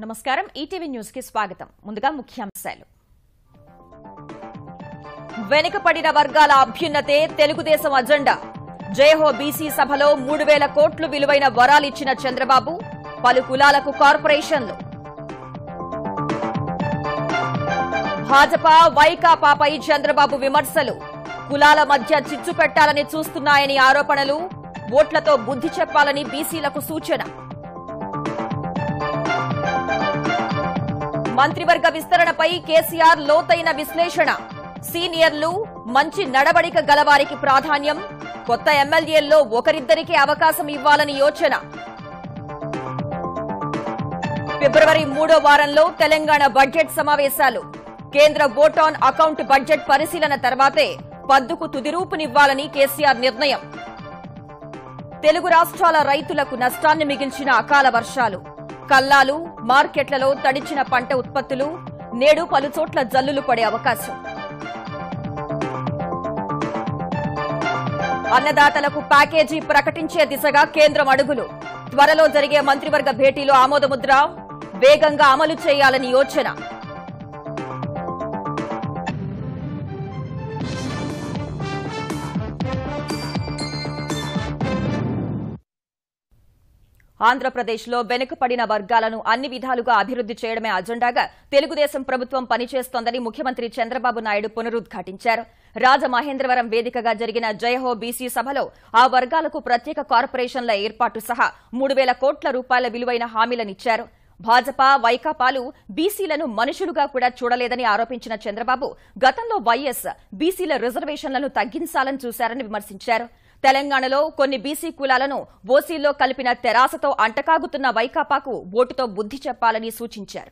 నమస్కారం ETV news కి స్వాగతం ముందుగా ముఖ్యాంశాలు వెనుకపడిన వర్గాల అభ్యున్నతే తెలుగుదేశం అజెండా జయహో బీసీ సభలో మూడు వేల కోట్లు విలువైన వరాలిచ్చిన చంద్రబాబు పలు కులాలకు కార్పొరేషన్లు భాజపా వైకాపాపై చంద్రబాబు విమర్శలు కులాల మధ్య చిచ్చు పెట్టాలని చూస్తున్నాయని ఆరోపణలు ఓట్లతో బుద్ధి చెప్పాలని బీసీలకు సూచన మంత్రివర్గ విస్తరణపై కేసీఆర్ లోతైన విశ్లేషణ సీనియర్లు మంచి నడవడిక గలవారికి ప్రాధాన్యం కొత్త ఎమ్మెల్యేల్లో ఒకరిద్దరికే అవకాశం ఇవ్వాలని యోచన ఫిబ్రవరి మూడో వారంలో తెలంగాణ బడ్జెట్ సమావేశాలు కేంద్ర ఓటాన్ అకౌంట్ బడ్జెట్ పరిశీలన తర్వాతే పద్దుకు తుదిరూపునివ్వాలని కేసీఆర్ నిర్ణయం తెలుగు రాష్ట్రాల రైతులకు నష్టాన్ని మిగిల్చిన అకాల వర్షాలు కల్లాలు మార్కెట్లలో తడిచిన పంట ఉత్పత్తులు నేడు పలుచోట్ల జల్లులు పడే అవకాశం అన్నదాతలకు ప్యాకేజీ ప్రకటించే దిశగా కేంద్రం అడుగులు త్వరలో జరిగే మంత్రివర్గ భేటీలో ఆమోదముద్ర వేగంగా అమలు చేయాలని యోచన ఆంధ్రప్రదేశ్లో వెనుకపడిన వర్గాలను అన్ని విధాలుగా అభివృద్ది చేయడమే అజెండాగా తెలుగుదేశం ప్రభుత్వం పనిచేస్తోందని ముఖ్యమంత్రి చంద్రబాబు నాయుడు పునరుద్ఘాటించారు రాజమహేంద్రవరం వేదికగా జరిగిన జయహో బీసీ సభలో ఆ వర్గాలకు ప్రత్యేక కార్పొరేషన్ల ఏర్పాటు సహా మూడు వేల కోట్ల రూపాయల విలువైన హామీలనిచ్చారు భాజపా వైకాపాలు బీసీలను మనుషులుగా కూడా చూడలేదని ఆరోపించిన చంద్రబాబు గతంలో వైఎస్ బీసీల రిజర్వేషన్లను తగ్గించాలని చూశారని విమర్శించారు తెలంగాణలో కొన్ని బీసీ కులాలను ఓసీల్లో కలిపిన తెరాసతో అంటకాగుతున్న వైకాపాకు ఓటుతో బుద్ధి చెప్పాలని సూచించారు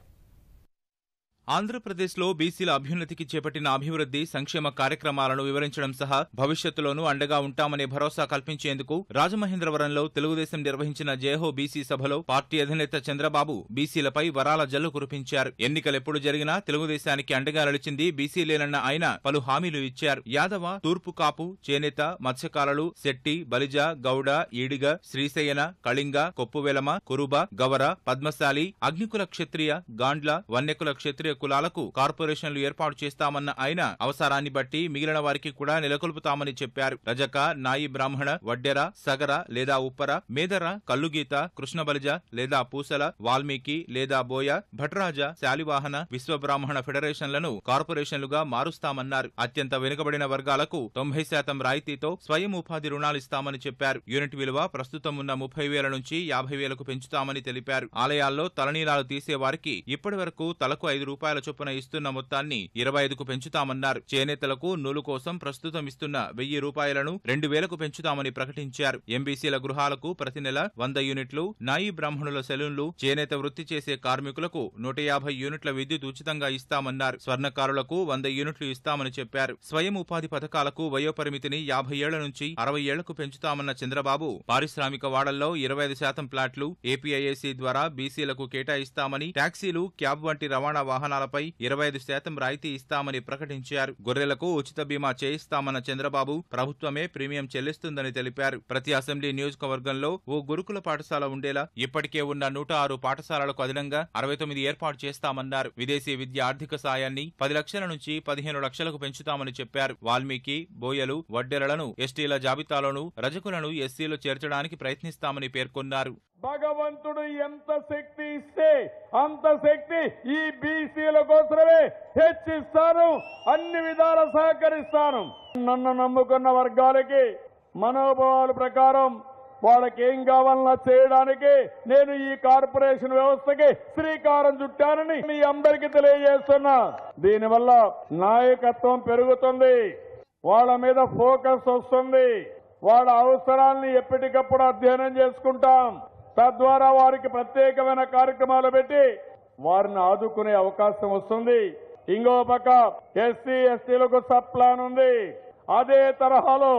ఆంధ్రప్రదేశ్లో బీసీల అభ్యున్నతికి చేపట్టిన అభివృద్ధి సంక్షేమ కార్యక్రమాలను వివరించడం సహా భవిష్యత్తులోనూ అండగా ఉంటామనే భరోసా కల్పించేందుకు రాజమహేంద్రవరంలో తెలుగుదేశం నిర్వహించిన జయహో బీసీ సభలో పార్టీ అధినేత చంద్రబాబు బీసీలపై వరాల జల్లు కురిపించారు ఎన్నికలెప్పుడు జరిగినా తెలుగుదేశానికి అండగా నిలిచింది బీసీలేనన్న ఆయన పలు హామీలు ఇచ్చారు యాదవ తూర్పు కాపు చేనేత మత్స్యకారులు శెట్టి బలిజ గౌడ ఈడిగ శ్రీశయన కళింగ కొప్పువెలమ కురుబ గవర పద్మశాలి అగ్నికుల క్షత్రియ గాండ్ల వన్యకుల క్షత్రియ కులాలకు కార్పొరేషన్లు ఏర్పాటు చేస్తామన్న ఆయన అవసరాన్ని బట్టి మిగిలిన వారికి కూడా నెలకొల్పుతామని చెప్పారు రజక నాయి బ్రాహ్మణ వడ్డెర సగర లేదా ఉప్పర మేదర కల్లుగీత కృష్ణబలిజ లేదా పూసల వాల్మీకి లేదా బోయ భట్రాజ శాలివాహన విశ్వబ్రాహ్మణ ఫెడరేషన్లను కార్పొరేషన్లుగా మారుస్తామన్నారు అత్యంత వెనుకబడిన వర్గాలకు తొంభై శాతం రాయితీతో స్వయం ఉపాధి రుణాలిస్తామని చెప్పారు యూనిట్ విలువ ప్రస్తుతం ఉన్న ముప్పై వేల నుంచి యాభై వేలకు పెంచుతామని తెలిపారు ఆలయాల్లో తలనీలాలు తీసే వారికి ఇప్పటి వరకు తలకు ఐదు రూపాయల చొప్పున ఇస్తున్న మొత్తాన్ని ఇరవై ఐదుకు పెంచుతామన్నారు చేనేతలకు నూలు కోసం ప్రస్తుతం ఇస్తున్న వెయ్యి రూపాయలను రెండు వేలకు పెంచుతామని ప్రకటించారు ఎంబీసీల గృహాలకు ప్రతి నెల వంద యూనిట్లు నాయి బ్రాహ్మణుల సెలూన్లు చేనేత వృత్తి చేసే కార్మికులకు నూట యాభై యూనిట్ల విద్యుత్ ఉచితంగా ఇస్తామన్నారు స్వర్ణకారులకు వంద యూనిట్లు ఇస్తామని చెప్పారు స్వయం ఉపాధి పథకాలకు వయోపరిమితిని యాభై ఏళ్ల నుంచి అరవై ఏళ్లకు పెంచుతామన్న చంద్రబాబు పారిశ్రామిక వాడల్లో ఇరవై ఐదు శాతం ప్లాట్లు ఏపీఐఏసీ ద్వారా బీసీలకు కేటాయిస్తామని టాక్సీలు క్యాబ్ వంటి రవాణా వాహనాలపై ఇరవై ఐదు శాతం రాయితీ ఇస్తామని ప్రకటించారు గొర్రెలకు ఉచిత బీమా చేయిస్తామన్న చంద్రబాబు ప్రభుత్వమే ప్రీమియం చెల్లిస్తుందని తెలిపారు ప్రతి అసెంబ్లీ నియోజకవర్గంలో ఓ గురుకుల పాఠశాల ఉండేలా ఇప్పటికే ఉన్న నూట ఆరు పాఠశాలలకు అదనంగా అరవై తొమ్మిది ఏర్పాటు చేస్తామన్నారు విదేశీ విద్య ఆర్థిక సాయాన్ని పది లక్షల నుంచి పదిహేను లక్షలకు పెంచుతామని చెప్పారు వాల్మీకి బోయలు వడ్డెరలను ఎస్టీల జాబితాలోనూ రజకులను ఎస్సీలో చేర్చడానికి ప్రయత్నిస్తామని పేర్కొన్నారు భగవంతుడు ఎంత శక్తి ఇస్తే అంత శక్తి ఈ బీసీల కోసమే హెచ్చిస్తాను అన్ని విధాల సహకరిస్తాను నన్ను నమ్ముకున్న వర్గాలకి మనోభావాల ప్రకారం వాళ్ళకి ఏం కావాలన్నా చేయడానికి నేను ఈ కార్పొరేషన్ వ్యవస్థకి శ్రీకారం చుట్టానని మీ అందరికీ తెలియజేస్తున్నా దీనివల్ల నాయకత్వం పెరుగుతుంది వాళ్ళ మీద ఫోకస్ వస్తుంది వాళ్ళ అవసరాల్ని ఎప్పటికప్పుడు అధ్యయనం చేసుకుంటాం తద్వారా వారికి ప్రత్యేకమైన కార్యక్రమాలు పెట్టి వారిని ఆదుకునే అవకాశం వస్తుంది ఇంకో పక్క ఎస్సీ ఎస్టీలకు సబ్ ప్లాన్ ఉంది అదే తరహాలో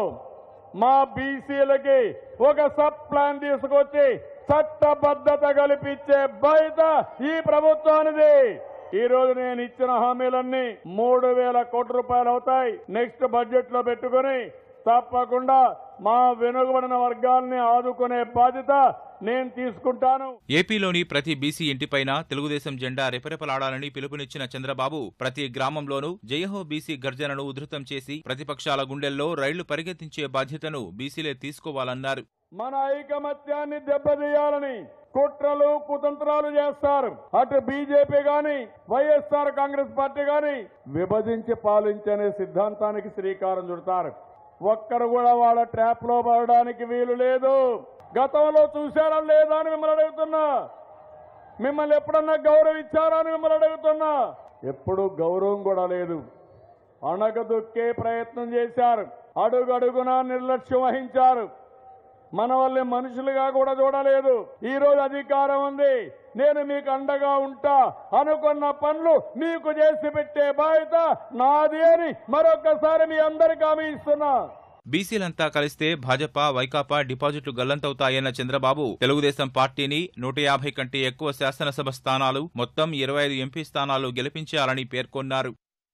మా బీసీలకి ఒక సబ్ ప్లాన్ తీసుకొచ్చి చట్టబద్ధత కల్పించే బాధ్యత ఈ ప్రభుత్వానిది ఈ రోజు నేను ఇచ్చిన హామీలన్నీ మూడు వేల కోట్ల రూపాయలు అవుతాయి నెక్స్ట్ బడ్జెట్ లో పెట్టుకుని తప్పకుండా మా వెనుకబడిన వర్గాల్ని ఆదుకునే బాధ్యత నేను తీసుకుంటాను ఏపీలోని ప్రతి బీసీ ఇంటిపైన తెలుగుదేశం జెండా రెపరెపలాడాలని పిలుపునిచ్చిన చంద్రబాబు ప్రతి గ్రామంలోనూ జయహో బీసీ గర్జనను ఉధృతం చేసి ప్రతిపక్షాల గుండెల్లో రైళ్లు పరిగెత్తించే బాధ్యతను బీసీలే తీసుకోవాలన్నారు మన ఐకమత్యాన్ని దెబ్బతీయాలని కుట్రలు కుతంత్రాలు చేస్తారు అటు బీజేపీ గాని వైఎస్ఆర్ కాంగ్రెస్ పార్టీ గాని విభజించి పాలించనే సిద్ధాంతానికి శ్రీకారం చుడతారు ఒక్కరు కూడా వాళ్ళ ట్రాప్ లో పడడానికి వీలు లేదు గతంలో చూశారా లేదా అని మిమ్మల్ని అడుగుతున్నా మిమ్మల్ని ఎప్పుడన్నా గౌరవించారా అని మిమ్మల్ని అడుగుతున్నా ఎప్పుడు గౌరవం కూడా లేదు అణగదొక్కే ప్రయత్నం చేశారు అడుగడుగునా నిర్లక్ష్యం వహించారు మన వల్లే మనుషులుగా కూడా చూడలేదు ఈ రోజు అధికారం ఉంది నేను మీకు అండగా ఉంటా అనుకున్న పనులు మీకు చేసి పెట్టే బాధ్యత నాది అని మరొకసారి మీ అందరికీ హామీ ఇస్తున్నా బీసీలంతా కలిస్తే భాజపా వైకాపా డిపాజిట్లు గల్లంతవుతాయన్న చంద్రబాబు తెలుగుదేశం పార్టీని నూట యాభై కంటే ఎక్కువ శాసనసభ స్థానాలు మొత్తం ఇరవై ఐదు ఎంపీ స్థానాలు గెలిపించాలని పేర్కొన్నారు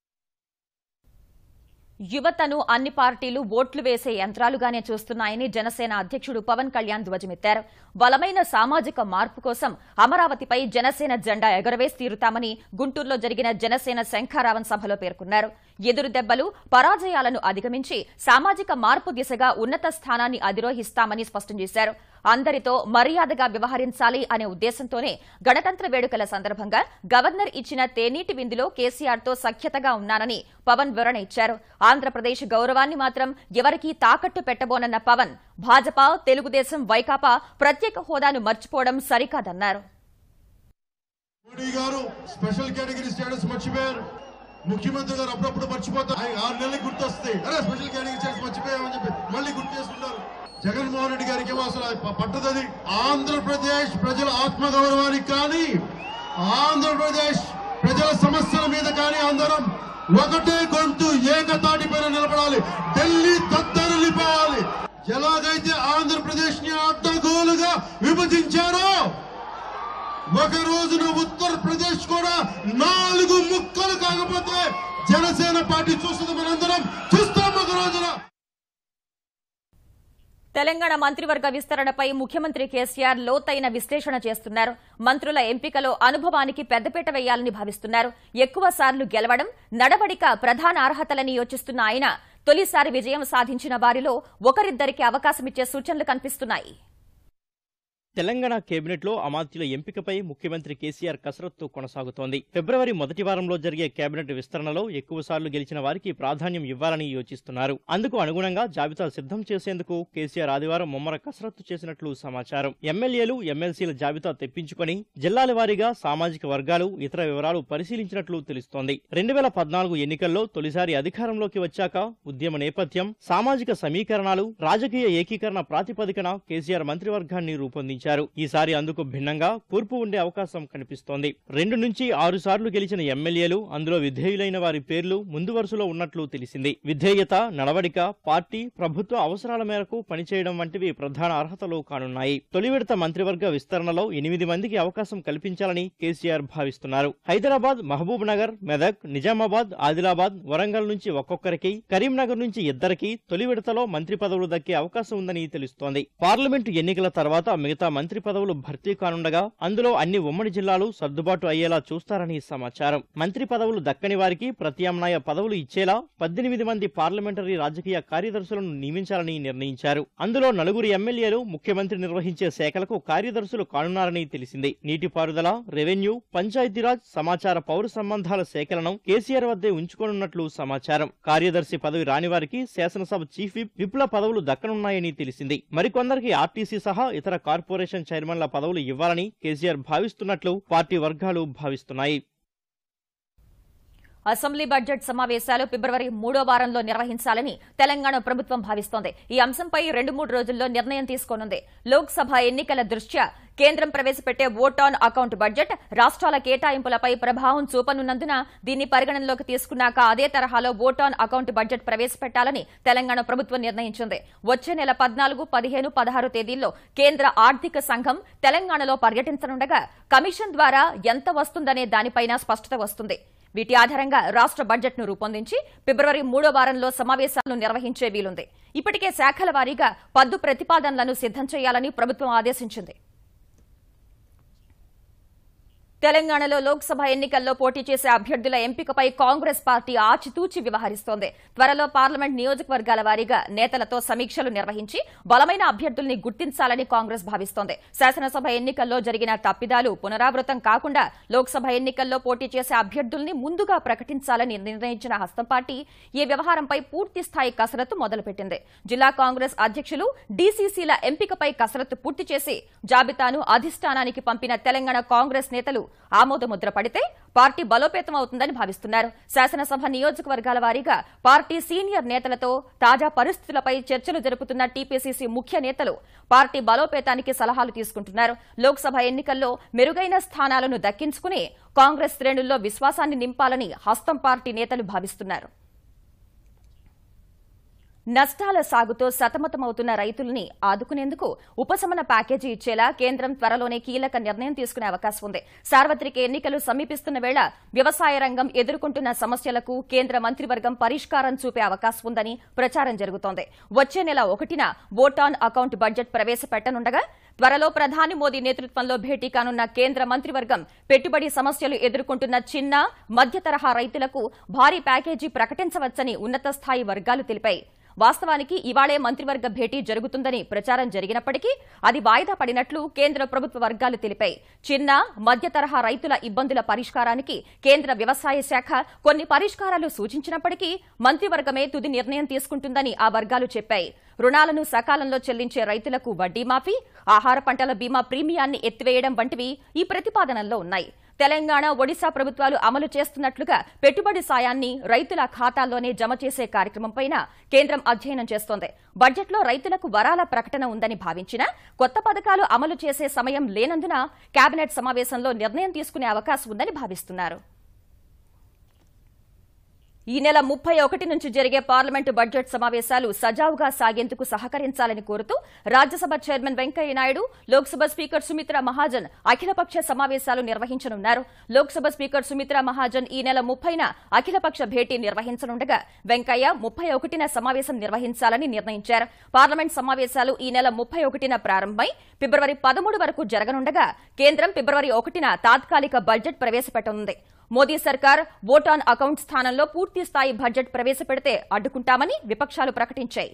యువతను అన్ని పార్టీలు ఓట్లు వేసే యంత్రాలుగానే చూస్తున్నాయని జనసేన అధ్యక్షుడు పవన్ కళ్యాణ్ ధ్వజమెత్తారు బలమైన సామాజిక మార్పు కోసం అమరావతిపై జనసేన జెండా ఎగరవేసి తీరుతామని గుంటూరులో జరిగిన జనసేన శంఖారావన్ సభలో పేర్కొన్నారు ఎదురు దెబ్బలు పరాజయాలను అధిగమించి సామాజిక మార్పు దిశగా ఉన్నత స్థానాన్ని అధిరోహిస్తామని స్పష్టం చేశారు అందరితో మర్యాదగా వ్యవహరించాలి అనే ఉద్దేశంతోనే గణతంత్ర వేడుకల సందర్భంగా గవర్నర్ ఇచ్చిన తేనీటి విందులో కేసీఆర్ తో సఖ్యతగా ఉన్నానని పవన్ వివరణ ఇచ్చారు ఆంధ్రప్రదేశ్ గౌరవాన్ని మాత్రం ఎవరికీ తాకట్టు పెట్టబోనన్న పవన్ భాజపా తెలుగుదేశం వైకాపా ప్రత్యేక హోదాను మర్చిపోవడం సరికాదన్నారు మోడీ గారు స్పెషల్ కేటగిరీ స్టేటస్ మర్చిపోయారు ముఖ్యమంత్రి గారు అప్పుడప్పుడు మర్చిపోతారు ఐ- ఆరు నెలలకు గుర్తొస్తాయి అరే స్పెషల్ కేటగిరీ స్టేటస్ మర్చిపోయామని చెప్పి మళ్ళీ గుర్తు చేసుకుంటారు జగన్మోహన్ రెడ్డి గారికి ఏమో అసలు అది ప- పట్టదది ఆంధ్రప్రదేశ్ ప్రజల ఆత్మగౌరవానికి కానీ ఆంధ్రప్రదేశ్ ప్రజల సమస్యల మీద కానీ అందరం ఒకటే గొంతు ఏకతాటి పైన నిలబడాలి ఢిల్లీ తత్తరలిపోవాలి ఎలాగైతే ఆంధ్రప్రదేశ్ ని అడ్డగోలుగా విభజించారో ఒక రోజున ఉత్తరప్రదేశ్ కూడా నాలుగు ముక్కలు కాకపోతే జనసేన పార్టీ చూస్తుంది మనందరం చూస్తాం ఒక రోజున తెలంగాణ మంత్రివర్గ విస్తరణపై ముఖ్యమంత్రి కేసీఆర్ లోతైన విశ్లేషణ చేస్తున్నారు మంత్రుల ఎంపికలో అనుభవానికి పెద్దపీట వేయాలని భావిస్తున్నారు ఎక్కువ సార్లు గెలవడం నడవడిక ప్రధాన అర్హతలని యోచిస్తున్న ఆయన తొలిసారి విజయం సాధించిన వారిలో ఒకరిద్దరికి అవకాశమిచ్చే సూచనలు కనిపిస్తున్నాయి తెలంగాణ కేబినెట్లో అమాత్యుల ఎంపికపై ముఖ్యమంత్రి కేసీఆర్ కసరత్తు కొనసాగుతోంది ఫిబ్రవరి మొదటి వారంలో జరిగే కేబినెట్ విస్తరణలో ఎక్కువసార్లు గెలిచిన వారికి ప్రాధాన్యం ఇవ్వాలని యోచిస్తున్నారు అందుకు అనుగుణంగా జాబితా సిద్ధం చేసేందుకు కేసీఆర్ ఆదివారం ముమ్మర కసరత్తు చేసినట్లు సమాచారం ఎమ్మెల్యేలు ఎమ్మెల్సీల జాబితా తెప్పించుకొని జిల్లాల వారీగా సామాజిక వర్గాలు ఇతర వివరాలు పరిశీలించినట్లు తెలుస్తోంది రెండు వేల పద్నాలుగు ఎన్నికల్లో తొలిసారి అధికారంలోకి వచ్చాక ఉద్యమ నేపథ్యం సామాజిక సమీకరణాలు రాజకీయ ఏకీకరణ ప్రాతిపదికన కేసీఆర్ మంత్రివర్గాన్ని రూపొందించారు ఈసారి అందుకు భిన్నంగా కూర్పు ఉండే అవకాశం కనిపిస్తోంది రెండు నుంచి ఆరు సార్లు గెలిచిన ఎమ్మెల్యేలు అందులో విధేయులైన వారి పేర్లు ముందు వరుసలో ఉన్నట్లు తెలిసింది విధేయత నడవడిక పార్టీ ప్రభుత్వ అవసరాల మేరకు పనిచేయడం వంటివి ప్రధాన అర్హతలు కానున్నాయి తొలి విడత మంత్రివర్గ విస్తరణలో ఎనిమిది మందికి అవకాశం కల్పించాలని కేసీఆర్ భావిస్తున్నారు హైదరాబాద్ మహబూబ్ నగర్ మెదక్ నిజామాబాద్ ఆదిలాబాద్ వరంగల్ నుంచి ఒక్కొక్కరికి కరీంనగర్ నుంచి ఇద్దరికి తొలి విడతలో మంత్రి పదవులు దక్కే అవకాశం ఉందని తెలుస్తోంది పార్లమెంటు ఎన్నికల తర్వాత మిగతా మంత్రి పదవులు భర్తీ కానుండగా అందులో అన్ని ఉమ్మడి జిల్లాలు సర్దుబాటు అయ్యేలా చూస్తారని సమాచారం మంత్రి పదవులు దక్కని వారికి ప్రత్యామ్నాయ పదవులు ఇచ్చేలా పద్దెనిమిది మంది పార్లమెంటరీ రాజకీయ కార్యదర్శులను నియమించాలని నిర్ణయించారు అందులో నలుగురు ఎమ్మెల్యేలు ముఖ్యమంత్రి నిర్వహించే శాఖలకు కార్యదర్శులు కానున్నారని తెలిసింది నీటిపారుదల రెవెన్యూ పంచాయతీరాజ్ సమాచార పౌర సంబంధాల శాఖలను కేసీఆర్ వద్దే ఉంచుకోనున్నట్లు సమాచారం కార్యదర్శి పదవి రాని వారికి శాసనసభ చీఫ్ విప్ విప్ల పదవులు దక్కనున్నాయని తెలిసింది మరికొందరికి ఆర్టీసీ సహా ఇతర కార్పొరేషన్ చైర్మన్ల పదవులు ఇవ్వాలని కేసీఆర్ భావిస్తున్నట్లు పార్టీ వర్గాలు భావిస్తున్నాయి అసెంబ్లీ బడ్జెట్ సమావేశాలు ఫిబ్రవరి మూడో వారంలో నిర్వహించాలని తెలంగాణ ప్రభుత్వం భావిస్తోంది ఈ అంశంపై రెండు మూడు రోజుల్లో నిర్ణయం తీసుకోనుంది లోక్సభ ఎన్నికల దృష్ట్యా కేంద్రం ప్రవేశపెట్టే ఓట్ ఆన్ అకౌంట్ బడ్జెట్ రాష్ట్రాల కేటాయింపులపై ప్రభావం చూపనున్నందున దీన్ని పరిగణనలోకి తీసుకున్నాక అదే తరహాలో ఓట్ ఆన్ అకౌంట్ బడ్జెట్ ప్రవేశపెట్టాలని తెలంగాణ ప్రభుత్వం నిర్ణయించింది వచ్చే నెల పద్నాలుగు పదిహేను పదహారు తేదీల్లో కేంద్ర ఆర్థిక సంఘం తెలంగాణలో పర్యటించనుండగా కమిషన్ ద్వారా ఎంత వస్తుందనే దానిపైన స్పష్టత వస్తుంది వీటి ఆధారంగా రాష్ట్ర బడ్జెట్ను రూపొందించి ఫిబ్రవరి మూడో వారంలో సమావేశాలను నిర్వహించే వీలుంది ఇప్పటికే శాఖల వారీగా పద్దు ప్రతిపాదనలను సిద్ధం చేయాలని ప్రభుత్వం ఆదేశించింది తెలంగాణలో లోక్సభ ఎన్నికల్లో పోటీ చేసే అభ్యర్థుల ఎంపికపై కాంగ్రెస్ పార్టీ ఆచితూచి వ్యవహరిస్తోంది త్వరలో పార్లమెంట్ నియోజకవర్గాల వారీగా నేతలతో సమీక్షలు నిర్వహించి బలమైన అభ్యర్థుల్ని గుర్తించాలని కాంగ్రెస్ భావిస్తోంది శాసనసభ ఎన్నికల్లో జరిగిన తప్పిదాలు పునరావృతం కాకుండా లోక్సభ ఎన్నికల్లో పోటీ చేసే అభ్యర్థుల్ని ముందుగా ప్రకటించాలని నిర్ణయించిన హస్తం పార్టీ ఈ వ్యవహారంపై పూర్తి స్థాయి కసరత్తు మొదలుపెట్టింది జిల్లా కాంగ్రెస్ అధ్యక్షులు డీసీసీల ఎంపికపై కసరత్తు పూర్తి చేసి జాబితాను అధిష్టానానికి పంపిన తెలంగాణ కాంగ్రెస్ నేతలు ఆమోదముద్ర పడితే పార్టీ బలోపేతం అవుతుందని భావిస్తున్నారు శాసనసభ నియోజకవర్గాల వారీగా పార్టీ సీనియర్ నేతలతో తాజా పరిస్థితులపై చర్చలు జరుపుతున్న టీపీసీసీ ముఖ్య నేతలు పార్టీ బలోపేతానికి సలహాలు తీసుకుంటున్నారు లోక్సభ ఎన్నికల్లో మెరుగైన స్థానాలను దక్కించుకుని కాంగ్రెస్ శ్రేణుల్లో విశ్వాసాన్ని నింపాలని హస్తం పార్టీ నేతలు భావిస్తున్నారు నష్టాల సాగుతో సతమతమవుతున్న రైతుల్ని ఆదుకునేందుకు ఉపశమన ప్యాకేజీ ఇచ్చేలా కేంద్రం త్వరలోనే కీలక నిర్ణయం తీసుకునే అవకాశం ఉంది సార్వత్రిక ఎన్నికలు సమీపిస్తున్న వేళ వ్యవసాయ రంగం ఎదుర్కొంటున్న సమస్యలకు కేంద్ర మంత్రివర్గం పరిష్కారం చూపే అవకాశం ఉందని ప్రచారం జరుగుతోంది వచ్చే నెల ఒకటిన ఓట్ ఆన్ అకౌంట్ బడ్జెట్ ప్రవేశపెట్టనుండగా త్వరలో ప్రధాని మోదీ నేతృత్వంలో భేటీ కానున్న కేంద్ర మంత్రివర్గం పెట్టుబడి సమస్యలు ఎదుర్కొంటున్న చిన్న మధ్య తరహా రైతులకు భారీ ప్యాకేజీ ప్రకటించవచ్చని ఉన్నత స్థాయి వర్గాలు తెలిపాయి వాస్తవానికి ఇవాళే మంత్రివర్గ భేటీ జరుగుతుందని ప్రచారం జరిగినప్పటికీ అది వాయిదా పడినట్లు కేంద్ర ప్రభుత్వ వర్గాలు తెలిపాయి చిన్న మధ్య తరహా రైతుల ఇబ్బందుల పరిష్కారానికి కేంద్ర వ్యవసాయ శాఖ కొన్ని పరిష్కారాలు సూచించినప్పటికీ మంత్రివర్గమే తుది నిర్ణయం తీసుకుంటుందని ఆ వర్గాలు చెప్పాయి రుణాలను సకాలంలో చెల్లించే రైతులకు వడ్డీ మాఫీ ఆహార పంటల బీమా ప్రీమియాన్ని ఎత్తివేయడం వంటివి ఈ ప్రతిపాదనల్లో ఉన్నాయి తెలంగాణ ఒడిశా ప్రభుత్వాలు అమలు చేస్తున్నట్లుగా పెట్టుబడి సాయాన్ని రైతుల ఖాతాల్లోనే జమ చేసే కార్యక్రమంపైన కేంద్రం అధ్యయనం చేస్తోంది బడ్జెట్లో రైతులకు వరాల ప్రకటన ఉందని భావించినా కొత్త పథకాలు అమలు చేసే సమయం లేనందున కేబినెట్ సమావేశంలో నిర్ణయం తీసుకునే అవకాశం ఉందని భావిస్తున్నారు ఈ నెల ముప్పై ఒకటి నుంచి జరిగే పార్లమెంటు బడ్జెట్ సమావేశాలు సజావుగా సాగేందుకు సహకరించాలని కోరుతూ రాజ్యసభ చైర్మన్ వెంకయ్య నాయుడు లోక్సభ స్పీకర్ సుమిత్రా మహాజన్ అఖిలపక్ష సమావేశాలు నిర్వహించనున్నారు లోక్సభ స్పీకర్ సుమిత్రా మహాజన్ ఈ నెల ముప్పైన అఖిలపక్ష భేటీ నిర్వహించనుండగా వెంకయ్య ముప్పై ఒకటిన సమావేశం నిర్వహించాలని నిర్ణయించారు పార్లమెంట్ సమావేశాలు ఈ నెల ముప్పై ఒకటిన ప్రారంభమై ఫిబ్రవరి పదమూడు వరకు జరగనుండగా కేంద్రం ఫిబ్రవరి ఒకటిన తాత్కాలిక బడ్జెట్ ప్రవేశపెట్టనుంది మోదీ సర్కార్ ఓట్ ఆన్ అకౌంట్ స్థానంలో పూర్తి స్థాయి బడ్జెట్ ప్రవేశపెడితే అడ్డుకుంటామని విపక్షాలు ప్రకటించాయి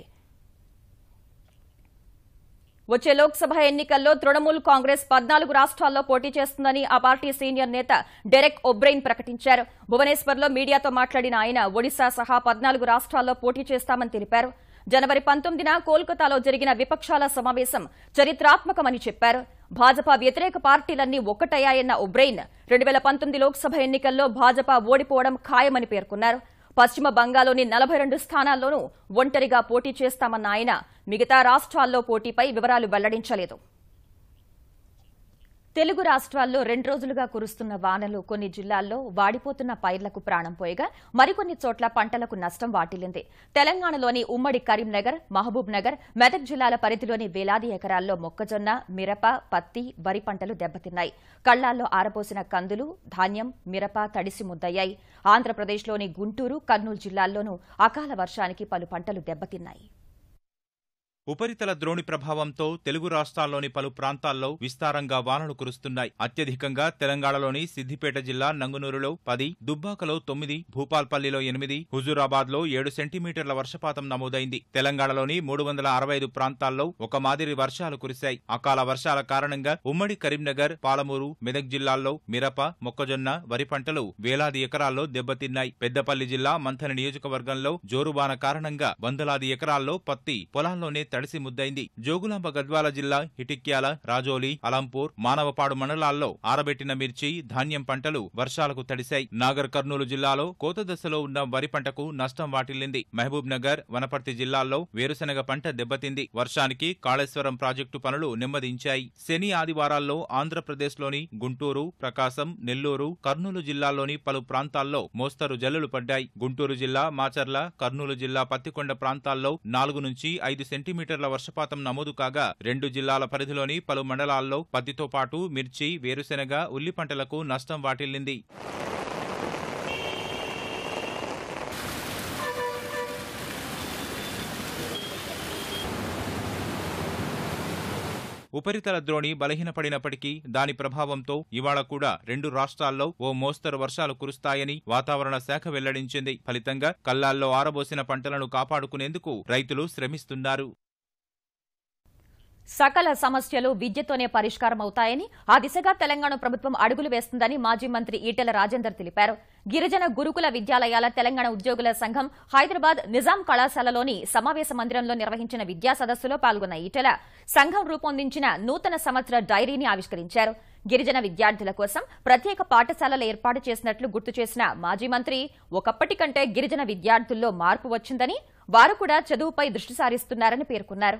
వచ్చే లోక్సభ ఎన్నికల్లో తృణమూల్ కాంగ్రెస్ పద్నాలుగు రాష్ట్రాల్లో పోటీ చేస్తుందని ఆ పార్టీ సీనియర్ నేత డెరెక్ ఒబ్రెయిన్ ప్రకటించారు భువనేశ్వర్లో మీడియాతో మాట్లాడిన ఆయన ఒడిశా సహా పద్నాలుగు రాష్ట్రాల్లో పోటీ చేస్తామని తెలిపారు జనవరి పంతొమ్మిదిన కోల్కతాలో జరిగిన విపక్షాల సమావేశం చరిత్రాత్మకమని చెప్పారు భాజపా వ్యతిరేక పార్టీలన్నీ ఒక్కటయ్యాయన్న ఒబ్రెయిన్ రెండు వేల పంతొమ్మిది లోక్సభ ఎన్నికల్లో భాజపా ఓడిపోవడం ఖాయమని పేర్కొన్నారు పశ్చిమ బంగాల్లోని నలభై రెండు స్థానాల్లోనూ ఒంటరిగా పోటీ చేస్తామన్న ఆయన మిగతా రాష్ట్రాల్లో పోటీపై వివరాలు వెల్లడించలేదు తెలుగు రాష్ట్రాల్లో రెండు రోజులుగా కురుస్తున్న వానలు కొన్ని జిల్లాల్లో వాడిపోతున్న పైర్లకు ప్రాణం పోయగా మరికొన్ని చోట్ల పంటలకు నష్టం వాటిల్లింది తెలంగాణలోని ఉమ్మడి కరీంనగర్ మహబూబ్ నగర్ మెదక్ జిల్లాల పరిధిలోని వేలాది ఎకరాల్లో మొక్కజొన్న మిరప పత్తి వరి పంటలు దెబ్బతిన్నాయి కళ్లాల్లో ఆరపోసిన కందులు ధాన్యం మిరప తడిసి ముద్దయ్యాయి ఆంధ్రప్రదేశ్లోని గుంటూరు కర్నూలు జిల్లాల్లోనూ అకాల వర్షానికి పలు పంటలు దెబ్బతిన్నాయి ఉపరితల ద్రోణి ప్రభావంతో తెలుగు రాష్ట్రాల్లోని పలు ప్రాంతాల్లో విస్తారంగా వానలు కురుస్తున్నాయి అత్యధికంగా తెలంగాణలోని సిద్దిపేట జిల్లా నంగునూరులో పది దుబ్బాకలో తొమ్మిది భూపాల్పల్లిలో ఎనిమిది హుజూరాబాద్లో ఏడు సెంటీమీటర్ల వర్షపాతం నమోదైంది తెలంగాణలోని మూడు వందల అరవై ఐదు ప్రాంతాల్లో ఒక మాదిరి వర్షాలు కురిశాయి అకాల వర్షాల కారణంగా ఉమ్మడి కరీంనగర్ పాలమూరు మెదక్ జిల్లాల్లో మిరప మొక్కజొన్న వరి పంటలు వేలాది ఎకరాల్లో దెబ్బతిన్నాయి పెద్దపల్లి జిల్లా మంథని నియోజకవర్గంలో జోరుబాన కారణంగా వందలాది ఎకరాల్లో పత్తి పొలాల్లోనే తడిసి ముద్దైంది జోగులాంబ గద్వాల జిల్లా ఇటిక్యాల రాజోలి అలంపూర్ మానవపాడు మండలాల్లో ఆరబెట్టిన మిర్చి ధాన్యం పంటలు వర్షాలకు తడిశాయి నాగర్ కర్నూలు జిల్లాలో కోత దశలో ఉన్న వరి పంటకు నష్టం వాటిల్లింది మహబూబ్ నగర్ వనపర్తి జిల్లాల్లో వేరుశనగ పంట దెబ్బతింది వర్షానికి కాళేశ్వరం ప్రాజెక్టు పనులు నెమ్మదించాయి శని ఆదివారాల్లో ఆంధ్రప్రదేశ్లోని గుంటూరు ప్రకాశం నెల్లూరు కర్నూలు జిల్లాల్లోని పలు ప్రాంతాల్లో మోస్తరు జల్లులు పడ్డాయి గుంటూరు జిల్లా మాచర్ల కర్నూలు జిల్లా పత్తికొండ ప్రాంతాల్లో నాలుగు నుంచి ఐదు సెంటీమీటర్ల వర్షపాతం నమోదు కాగా రెండు జిల్లాల పరిధిలోని పలు మండలాల్లో పత్తితో పాటు మిర్చి వేరుశెనగ ఉల్లి పంటలకు నష్టం వాటిల్లింది ఉపరితల ద్రోణి బలహీనపడినప్పటికీ దాని ప్రభావంతో ఇవాళ కూడా రెండు రాష్ట్రాల్లో ఓ మోస్తరు వర్షాలు కురుస్తాయని వాతావరణ శాఖ వెల్లడించింది ఫలితంగా కల్లాల్లో ఆరబోసిన పంటలను కాపాడుకునేందుకు రైతులు శ్రమిస్తున్నారు సకల సమస్యలు విద్యతోనే పరిష్కారం అవుతాయని ఆ దిశగా తెలంగాణ ప్రభుత్వం అడుగులు వేస్తుందని మాజీ మంత్రి ఈటెల రాజేందర్ తెలిపారు గిరిజన గురుకుల విద్యాలయాల తెలంగాణ ఉద్యోగుల సంఘం హైదరాబాద్ నిజాం కళాశాలలోని సమావేశ మందిరంలో నిర్వహించిన విద్యా సదస్సులో పాల్గొన్న ఈటెల సంఘం రూపొందించిన నూతన సంవత్సర డైరీని ఆవిష్కరించారు గిరిజన విద్యార్థుల కోసం ప్రత్యేక పాఠశాలలు ఏర్పాటు చేసినట్లు గుర్తు చేసిన మాజీ మంత్రి ఒకప్పటి కంటే గిరిజన విద్యార్థుల్లో మార్పు వచ్చిందని వారు కూడా చదువుపై దృష్టి సారిస్తున్నారని పేర్కొన్నారు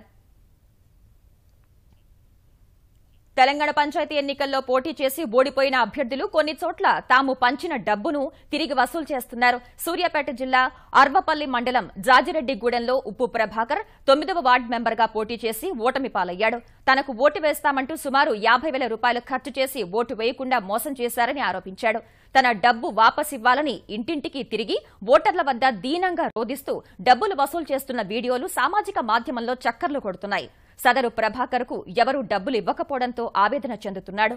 తెలంగాణ పంచాయతీ ఎన్నికల్లో పోటీ చేసి ఓడిపోయిన అభ్యర్థులు కొన్ని చోట్ల తాము పంచిన డబ్బును తిరిగి వసూలు చేస్తున్నారు సూర్యాపేట జిల్లా అర్వపల్లి మండలం జాజిరెడ్డిగూడెంలో ఉప్పు ప్రభాకర్ తొమ్మిదవ వార్డు మెంబర్గా పోటీ చేసి ఓటమి పాలయ్యాడు తనకు ఓటు వేస్తామంటూ సుమారు యాభై వేల రూపాయలు ఖర్చు చేసి ఓటు వేయకుండా మోసం చేశారని ఆరోపించాడు తన డబ్బు వాపసివ్వాలని ఇంటింటికి తిరిగి ఓటర్ల వద్ద దీనంగా రోధిస్తూ డబ్బులు వసూలు చేస్తున్న వీడియోలు సామాజిక మాధ్యమంలో చక్కర్లు కొడుతున్నాయి సదరు ప్రభాకర్కు ఎవరూ డబ్బులు ఇవ్వకపోవడంతో ఆవేదన చెందుతున్నాడు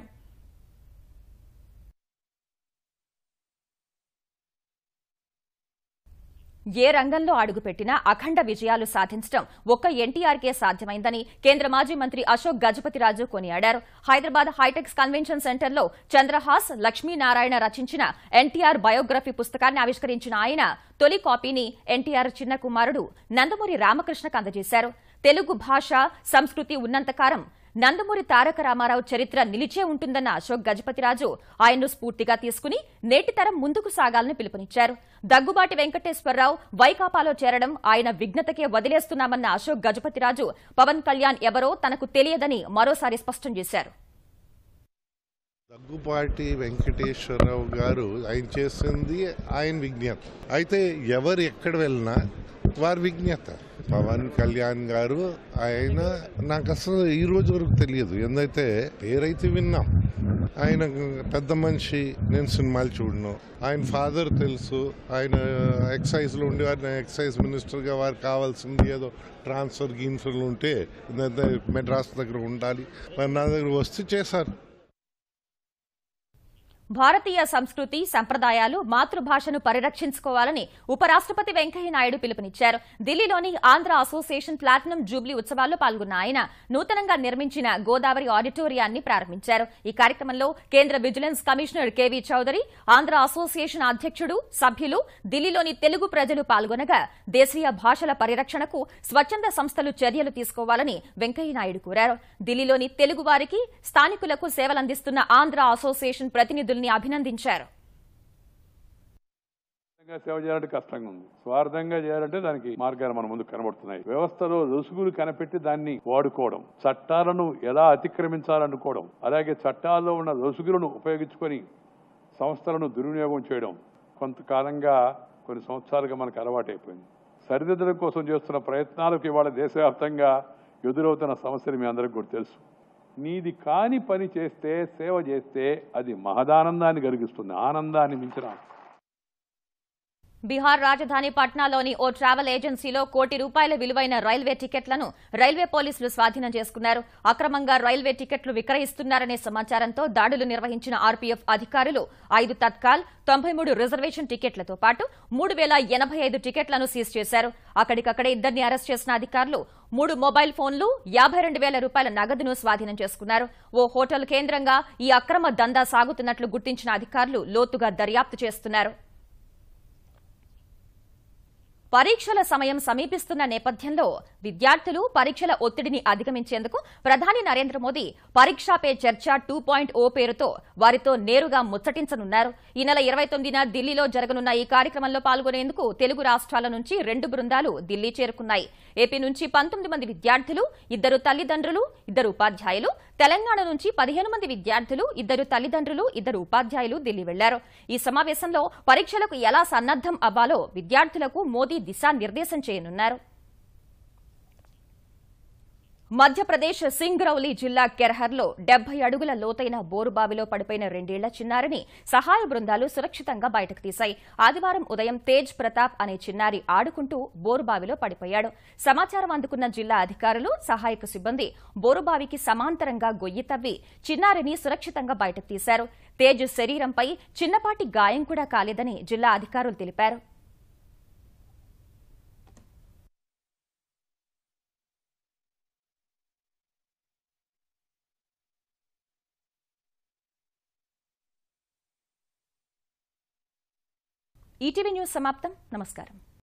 ఏ రంగంలో అడుగుపెట్టినా అఖండ విజయాలు సాధించడం ఒక్క ఎన్టీఆర్కే సాధ్యమైందని కేంద్ర మాజీ మంత్రి అశోక్ గజపతిరాజు కొనియాడారు హైదరాబాద్ హైటెక్స్ కన్వెన్షన్ సెంటర్లో చంద్రహాస్ లక్ష్మీనారాయణ రచించిన ఎన్టీఆర్ బయోగ్రఫీ పుస్తకాన్ని ఆవిష్కరించిన ఆయన తొలి కాపీని ఎన్టీఆర్ చిన్న కుమారుడు నందమూరి రామకృష్ణకు అందజేశారు తెలుగు భాష సంస్కృతి ఉన్నంతకాలం నందమూరి తారక రామారావు చరిత్ర నిలిచే ఉంటుందన్న అశోక్ గజపతిరాజు ఆయన్ను స్ఫూర్తిగా తీసుకుని నేటి తరం ముందుకు సాగాలని పిలుపునిచ్చారు దగ్గుబాటి వెంకటేశ్వరరావు వైకాపాలో చేరడం ఆయన విఘ్నతకే వదిలేస్తున్నామన్న అశోక్ గజపతిరాజు పవన్ కళ్యాణ్ ఎవరో తనకు తెలియదని మరోసారి స్పష్టం చేశారు దగ్గుపాటి వెంకటేశ్వరరావు గారు ఆయన చేసింది ఆయన విజ్ఞత అయితే ఎవరు ఎక్కడ వెళ్ళినా వారి విజ్ఞత పవన్ కళ్యాణ్ గారు ఆయన నాకు అసలు ఈ రోజు వరకు తెలియదు ఎందుకంటే పేరైతే విన్నాం ఆయన పెద్ద మనిషి నేను సినిమాలు చూడను ఆయన ఫాదర్ తెలుసు ఆయన ఎక్సైజ్లో ఉండి ఆయన ఎక్సైజ్ మినిస్టర్గా వారికి కావాల్సింది ఏదో ట్రాన్స్ఫర్ గీన్ఫర్లు ఉంటే ఎందుకంటే మెడ్రాస్ దగ్గర ఉండాలి మరి నా దగ్గర వస్తే చేశారు భారతీయ సంస్కృతి సంప్రదాయాలు మాతృభాషను పరిరక్షించుకోవాలని ఉపరాష్ట్రపతి వెంకయ్యనాయుడు పిలుపునిచ్చారు ఢిల్లీలోని ఆంధ్ర అసోసియేషన్ ప్లాటినం జూబ్లీ ఉత్సవాల్లో పాల్గొన్న ఆయన నూతనంగా నిర్మించిన గోదావరి ఆడిటోరియాన్ని ప్రారంభించారు ఈ కార్యక్రమంలో కేంద్ర vigilance commissioner KV Chowdary Andhra association అధ్యక్షుడు సభ్యులు ఢిల్లీలోని తెలుగు ప్రజలు పాల్గొనగా దేశీయ భాషల పరిరక్షణకు స్వచ్ఛంద సంస్థలు చర్యలు తీసుకోవాలని వెంకయ్యనాయుడు కోరారు ఢిల్లీలోని తెలుగు వారికి స్థానికులకు సేవలందిస్తున్న ఆంధ్ర అసోసియేషన్ ప్రతినిధుల్ని అభినందించారు స్వార్థంగా సేవ చేయాలంటే కష్టంగా ఉంది స్వార్థంగా చేయాలంటే దానికి మార్గాలు మన ముందు కనబడుతున్నాయి వ్యవస్థలో లొసుగులు కనిపెట్టి దాన్ని వాడుకోవడం చట్టాలను ఎలా అతిక్రమించాలనుకోవడం అలాగే చట్టాల్లో ఉన్న లొసుగులను ఉపయోగించుకొని సంస్థలను దుర్వినియోగం చేయడం కొంతకాలంగా కొన్ని సంవత్సరాలుగా మనకు అలవాటైపోయింది సరిదిద్దడం కోసం చేస్తున్న ప్రయత్నాలకు ఇవాళ దేశవ్యాప్తంగా ఎదురవుతున్న సమస్యలు మీ అందరికీ కూడా తెలుసు నీది కాని పని చేస్తే సేవ చేస్తే అది మహదానందాన్ని కలిగిస్తుంది ఆనందాన్ని మించిన బీహార్ రాజధాని పట్నాలోని ఓ ట్రావెల్ ఏజెన్సీలో కోటి రూపాయల విలువైన రైల్వే టికెట్లను రైల్వే పోలీసులు స్వాధీనం చేసుకున్నారు అక్రమంగా రైల్వే టికెట్లు విక్రయిస్తున్నారనే సమాచారంతో దాడులు నిర్వహించిన ఆర్పీఎఫ్ అధికారులు ఐదు తత్కాల్ తొంభై మూడు రిజర్వేషన్ టికెట్లతో పాటు మూడు వేల ఎనభై ఐదు టికెట్లను సీజ్ చేశారు అక్కడికక్కడే ఇద్దరిని అరెస్ట్ చేసిన అధికారులు మూడు మొబైల్ ఫోన్లు యాభై రెండు వేల రూపాయల నగదును స్వాధీనం చేసుకున్నారు ఓ హోటల్ కేంద్రంగా ఈ అక్రమ దందా సాగుతున్నట్లు గుర్తించిన అధికారులు లోతుగా దర్యాప్తు చేస్తున్నారు పరీక్షల సమయం సమీపిస్తున్న నేపథ్యంలో విద్యార్థులు పరీక్షల ఒత్తిడిని అధిగమించేందుకు ప్రధాని నరేంద్ర మోదీ పరీక్షా పే చర్చ టూ పాయింట్ ఓ పేరుతో వారితో నేరుగా ముచ్చటించనున్నారు ఈ నెల ఇరవై తొమ్మిదిన ఢిల్లీలో జరగనున్న ఈ కార్యక్రమంలో పాల్గొనేందుకు తెలుగు రాష్ట్రాల నుంచి రెండు బృందాలు ఢిల్లీ చేరుకున్నాయి ఏపీ నుంచి పంతొమ్మిది మంది విద్యార్థులు ఇద్దరు తల్లిదండ్రులు ఇద్దరు ఉపాధ్యాయులు తెలంగాణ నుంచి పదిహేను మంది విద్యార్థులు ఇద్దరు తల్లిదండ్రులు ఇద్దరు ఉపాధ్యాయులు ఢిల్లీ వెళ్లారు ఈ సమావేశంలో పరీక్షలకు ఎలా సన్నద్దం అవ్వాలో విద్యార్థులకు మోదీ దిశానిర్దేశం చేయనున్నారు మధ్యప్రదేశ్ సింగ్రౌలి జిల్లా కెర్హర్లో డెబ్బై అడుగుల లోతైన బోరుబావిలో పడిపోయిన రెండేళ్ల చిన్నారిని సహాయ బృందాలు సురక్షితంగా బయటకు తీశాయి ఆదివారం ఉదయం తేజ్ ప్రతాప్ అనే చిన్నారి ఆడుకుంటూ బోరుబావిలో పడిపోయాడు సమాచారం అందుకున్న జిల్లా అధికారులు సహాయక సిబ్బంది బోరుబావికి సమాంతరంగా గొయ్యి తవ్వి చిన్నారిని సురక్షితంగా బయటకు తీశారు తేజ్ శరీరంపై చిన్నపాటి గాయం కూడా కాలేదని జిల్లా అధికారులు తెలిపారు ఈటీవీ న్యూస్ సమాప్తం నమస్కారం